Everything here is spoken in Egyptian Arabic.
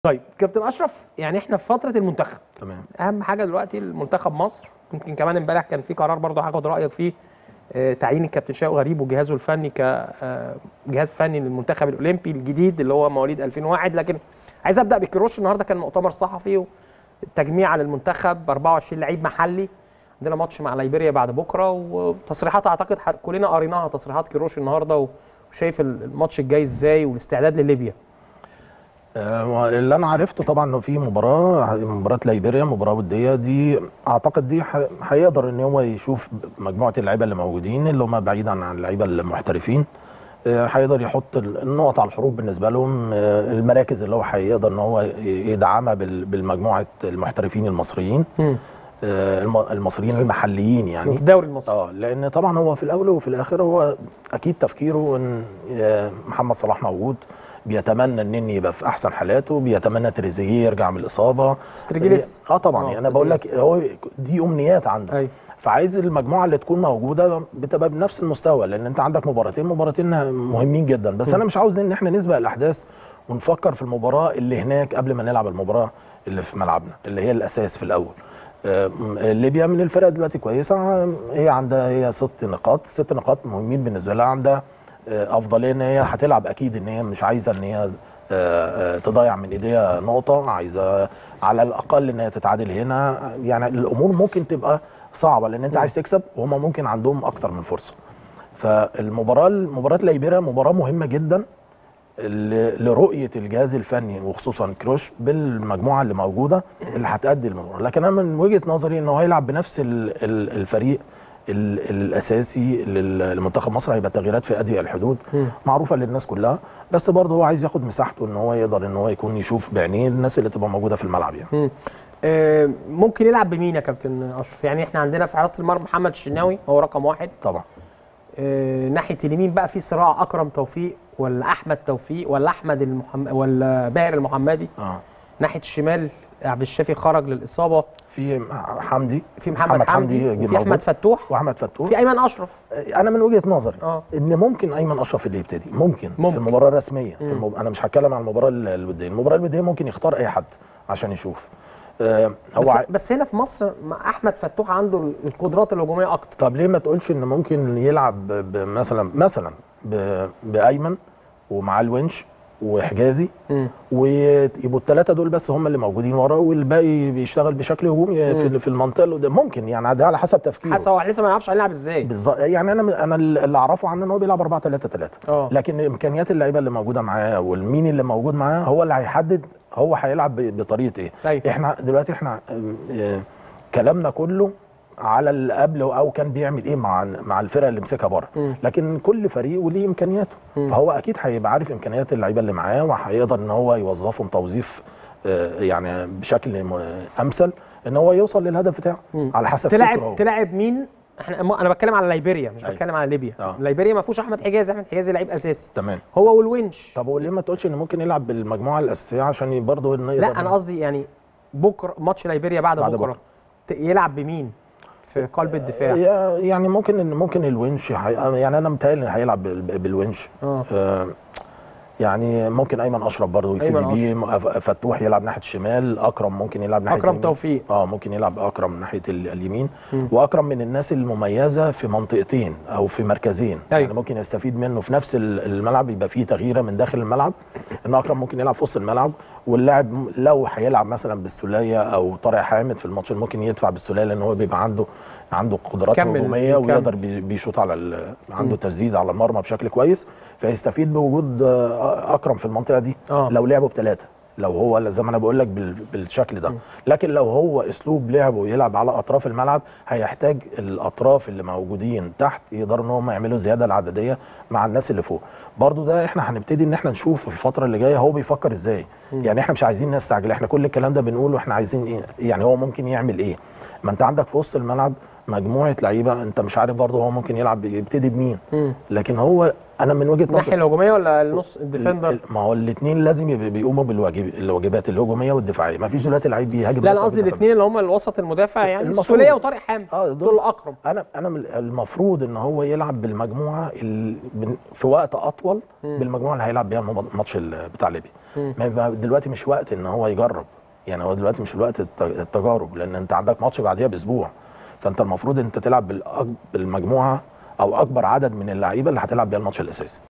طيب كابتن اشرف يعني احنا في فتره المنتخب تمام اهم حاجه دلوقتي المنتخب مصر يمكن كمان امبارح كان في قرار برضه هاخد رايك فيه آه، تعيين الكابتن شوقي غريب وجهازه الفني كجهاز فني للمنتخب الاولمبي الجديد اللي هو مواليد 2001 لكن عايز ابدا بكروش النهارده كان مؤتمر صحفي تجميع للمنتخب 24 لعيب محلي عندنا ماتش مع ليبيريا بعد بكره وتصريحات اعتقد ح- كلنا قريناها تصريحات كروش النهارده وشايف الماتش الجاي ازاي والاستعداد لليبيا آه، اللي انا عرفته طبعا انه في مباراه مباراه ليبيريا مباراه وديه دي اعتقد دي ح- هيقدر ان هو يشوف مجموعه اللعيبه اللي موجودين اللي هم بعيدا عن اللعيبه المحترفين آه، هيقدر يحط ال- النقط على الحروف بالنسبه لهم آه، المراكز اللي هو هيقدر ان هو ي- يدعمها بال- بالمجموعه المحترفين المصريين آه، الم- المصريين المحليين يعني في الدوري المصري اه لان طبعا هو في الاول وفي الاخر هو اكيد تفكيره ان آه، محمد صلاح موجود بيتمنى ان النني يبقى في احسن حالاته بيتمنى تريزيجيه يرجع من الاصابه ستريجيليس اه طبعا آه، يعني انا بقول لك هو دي امنيات عنده ايوه فعايز المجموعه اللي تكون موجوده بتبقى بنفس المستوى لان انت عندك مباراتين مباراتين مهمين جدا بس م. انا مش عاوز ان احنا نسبق الاحداث ونفكر في المباراه اللي هناك قبل ما نلعب المباراه اللي في ملعبنا اللي هي الاساس في الاول آه، م- ليبيا من الفرق دلوقتي كويسه آه، هي عندها هي ست نقاط ست نقاط مهمين بالنسبه لها عندها آه، افضليه ان هي هتلعب اكيد ان هي مش عايزه ان هي آه، آه، تضيع من ايديها نقطه عايزه على الاقل ان هي تتعادل هنا يعني الامور ممكن تبقى صعبه لان انت م. عايز تكسب وهم ممكن عندهم اكتر من فرصه فالمباراه مباراه ليبيريا مباراه مهمه جدا ل- لرؤيه الجهاز الفني وخصوصا كروش بالمجموعه اللي موجوده اللي هتأدي المباراه لكن انا من وجهه نظري انه هيلعب بنفس ال- ال- الفريق ال- الاساسي لل- لمنتخب مصر هيبقى تغييرات في ادي الحدود مم. معروفه للناس كلها بس برضه هو عايز ياخد مساحته ان هو يقدر ان هو يكون يشوف بعينيه الناس اللي تبقى موجوده في الملعب يعني مم. آه، ممكن يلعب بمين يا كابتن اشرف يعني احنا عندنا في حراسه المرمى محمد الشناوي هو رقم واحد طبعا آه، ناحيه اليمين بقى في صراع اكرم توفيق ولا احمد توفيق ولا احمد المحم... ولا باهر المحمدي اه ناحيه الشمال عبد الشافي خرج للاصابه في حمدي في محمد, حمدي, جه وفي موجود. احمد فتوح واحمد فتوح في ايمن اشرف انا من وجهه نظري اه ان ممكن ايمن اشرف اللي يبتدي ممكن, ممكن. في المباراه الرسميه في مم. المب... انا مش هتكلم عن المباراه ال- الوديه المباراه الوديه ممكن يختار اي حد عشان يشوف آه هو بس, ع... بس هنا في مصر مع احمد فتوح عنده القدرات الهجوميه اكتر طب ليه ما تقولش ان ممكن يلعب ب... ب... مثلا مثلا ب... بايمن ومعاه الونش وحجازي مم. ويبقوا الثلاثه دول بس هم اللي موجودين ورا والباقي بيشتغل بشكل هجومي مم. في في المنطقه اللي قدام ممكن يعني ده على حسب تفكيره حاسس هو لسه ما يعرفش هيلعب ازاي بالظبط يعني انا انا اللي اعرفه عنه ان هو بيلعب 4 3 3 اه لكن امكانيات اللعيبه اللي موجوده معاه والمين اللي موجود معاه هو اللي هيحدد هو هيلعب ب- بطريقه ايه ايوه احنا دلوقتي احنا آم، آه، كلامنا كله على اللي قبله او كان بيعمل ايه مع مع الفرقه اللي مسكها بره مم. لكن كل فريق وليه امكانياته مم. فهو اكيد هيبقى عارف امكانيات اللعيبه اللي معاه وهيقدر ان هو يوظفهم توظيف آه، يعني بشكل م- امثل ان هو يوصل للهدف بتاعه مم. على حسب فكره هو. تلعب تلعب مين احنا م- انا بتكلم على ليبيريا مش أيوة. بتكلم على ليبيا آه. ليبيريا ما فيهوش احمد حجازي احمد حجازي لعيب اساسي تمام هو والونش طب وليه ما تقولش ان ممكن يلعب بالمجموعه الاساسيه عشان برضه نقدر لا انا قصدي يعني بكره ماتش ليبيريا بعد, بعد بكره, بكرة. ت- يلعب بمين في قلب الدفاع يا- يعني ممكن ان ممكن الونش هي- يعني انا متهيألي إن هيلعب بال- بالونش اه آه، يعني ممكن ايمن اشرف برضه أيمن يبتدي بيه م- فتوح يلعب ناحيه الشمال اكرم ممكن يلعب ناحيه اكرم اليمين. توفيق اه ممكن يلعب اكرم ناحيه ال- اليمين مم. واكرم من الناس المميزه في منطقتين او في مركزين أيوة. يعني ممكن يستفيد منه في نفس ال- الملعب يبقى فيه تغييره من داخل الملعب ان اكرم ممكن يلعب في وسط الملعب واللاعب م- لو هيلعب مثلا بالسوليه او طارق حامد في الماتش ممكن يدفع بالسوليه لان هو بيبقى عنده عنده قدرات كمل- هجوميه كمل. ويقدر بي- بيشوط على ال- عنده مم. تسديد على المرمى بشكل كويس فيستفيد بوجود آه، اكرم في المنطقه دي اه لو لعبوا بثلاثه لو هو زي ما انا بقول لك بال- بالشكل ده م. لكن لو هو اسلوب لعبه يلعب على اطراف الملعب هيحتاج الاطراف اللي موجودين تحت يقدروا ان هم يعملوا زياده العدديه مع الناس اللي فوق برضو ده احنا هنبتدي ان احنا نشوف في الفتره اللي جايه هو بيفكر ازاي م. يعني احنا مش عايزين نستعجل احنا كل الكلام ده بنقوله احنا عايزين ايه يعني هو ممكن يعمل ايه ما انت عندك في وسط الملعب مجموعه لعيبه انت مش عارف برضه هو ممكن يلعب يبتدي بمين مم. لكن هو انا من وجهه الناحيه نظري الهجوميه ولا النص الديفندر ال- ما هو الاثنين لازم يبقى بيقوموا بالواجب الواجبات الهجوميه والدفاعيه ما فيش دلوقتي لعيب بيهاجم لا بس انا أو قصدي بيدافع الاثنين اللي هم الوسط المدافع يعني المفروض. السوليه وطارق حامد اه دول دول الاقرب انا انا من- المفروض ان هو يلعب بالمجموعه ال- بن- في وقت اطول مم. بالمجموعه اللي هيلعب بيها المب- الماتش ال- بتاع ليبيا مم. ما يبقى دلوقتي مش وقت ان هو يجرب يعني هو دلوقتي مش الوقت الت- التجارب لان انت عندك ماتش بعديها باسبوع فانت المفروض انت تلعب بالأج- بالمجموعه او اكبر عدد من اللعيبه اللي هتلعب بيها الماتش الاساسي